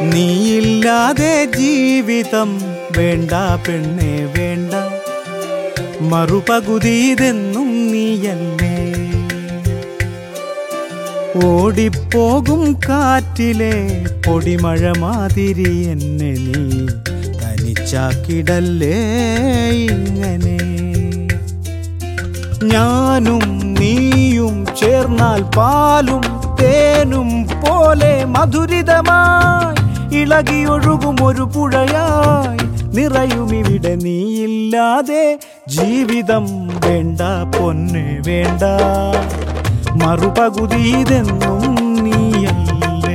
നീയില്ലാതെ ജീവിതം വേണ്ട പെണ്ണെ വേണ്ട മറുപകുതിയതെന്നും നീയല്ലേ ഓടിപ്പോകും കാറ്റിലെ പൊടിമഴ മാതിരി എന്നെ നീ തനിച്ചാക്കിടല്ലേ ഇങ്ങനെ ഞാനും നീയും ചേർന്നാൽ പാലും തേനും പോലെ മധുരിതമായി ഇളകിയൊഴുകും ഒരു പുഴയായി നിറയുമിവിടെ നീയില്ലാതെ ജീവിതം വേണ്ട പൊന്നെ വേണ്ട മറുപകുതിയതെന്നും നീയല്ലേ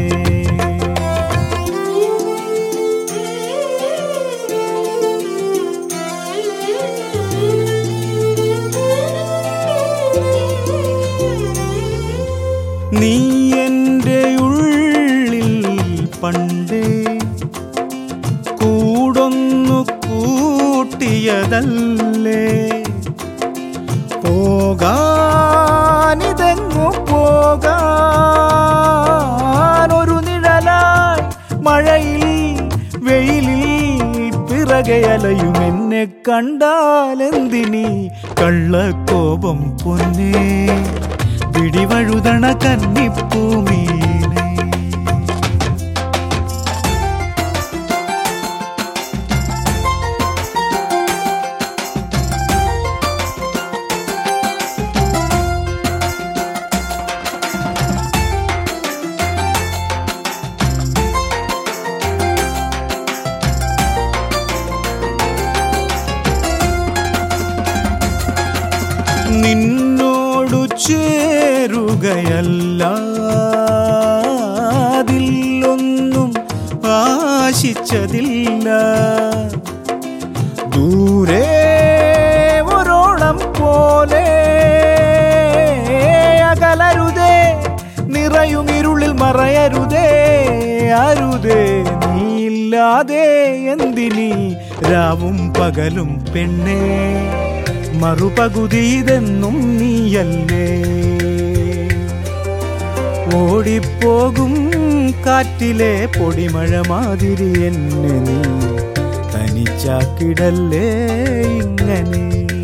നീ എൻ്റെ ഉള്ളിൽ പണ്ടേ കൂടൊന്നു കൂട്ടിയതല്ലേ പോകാനിതെങ്ങു പോകാൻ ഒരു നിഴലായി മഴയിൽ വെയിലിൽ പിറകെ അലയും എന്നെ കണ്ടാലെന്തിനി കള്ളക്കോപം പൊന്നേ പിടിവഴുതണ കന്നിപ്പൂമീനെ നിന്നോടു ചേരുകയല്ല അതിലൊന്നും ആശിച്ചതില്ല ദൂരെ ഒരോളം പോലെ അകലരുതേ നിറയും ഇരുളിൽ മറയരുതേ അരുതേ നീയില്ലാതെ എന്തിനീ രാവും പകലും പെണ്ണേ മറുപകുതിയതെന്നും നീയല്ലേ ഓടിപ്പോകും കാറ്റിലെ പൊടിമഴ മാതിരി എന്നെ നീ തനിച്ചാക്കിടല്ലേ ഇങ്ങനെ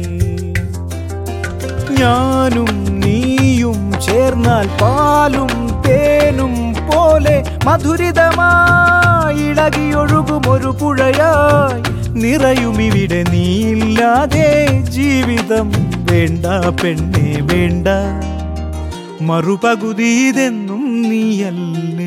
ഞാനും നീയും ചേർന്നാൽ പാലും തേനും പോലെ മധുരിതമായി ഇളകിയൊഴുകും ഒരു പുഴയായി നിറയുമിവിടെ നീയില്ലാതെ ജീവിതം വേണ്ട പെണ്ണെ വേണ്ട മറുപകുതിയതെന്നും നീയല്ലേ